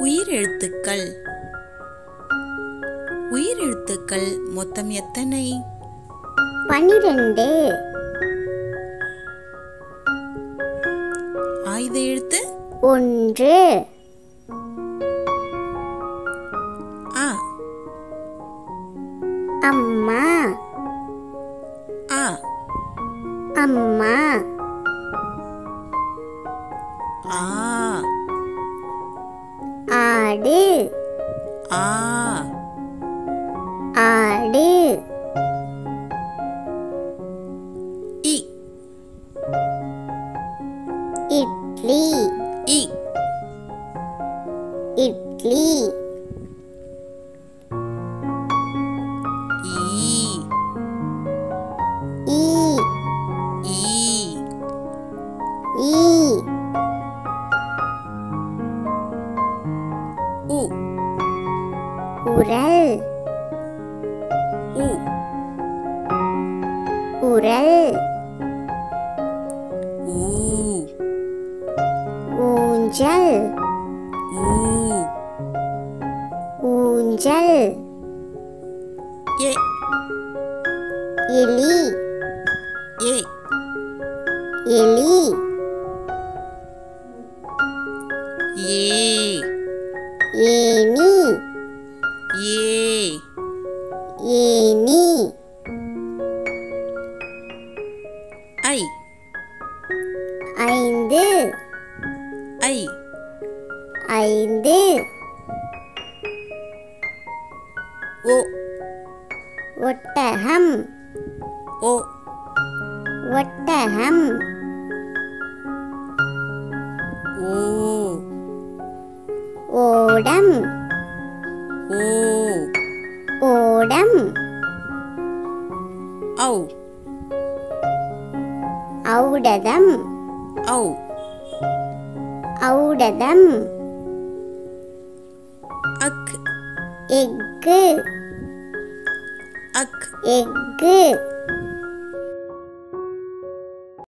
உயிரெழுத்துக்கள் உயிரெழுத்துக்கள் மொத்தம் எத்தனை பனிரெண்டு ஆயுத எழுத்து ஒன்று ஆ அம்மா ஆ அம்மா ஆ ஆடு ஆ ஆடு இ இட்லி இ இட்லி ஈ ஈ ஈ ஈ உ உரல் உ உரல் ஊ ஊஞ்சல் ஊ ஊஞ்சல் எ எலி ஏ எலி ஏ ஏனி ஏ ஏனி ஐ ஐந்து ஐ ஐந்து ஓ ஒட்டகம் ஓ ஒட்டகம் ஓ ஓடம் ஓ ஓடம் ஔ ஔடதம் ஔ ஔடதம் அக் எக்கு அக் எக்கு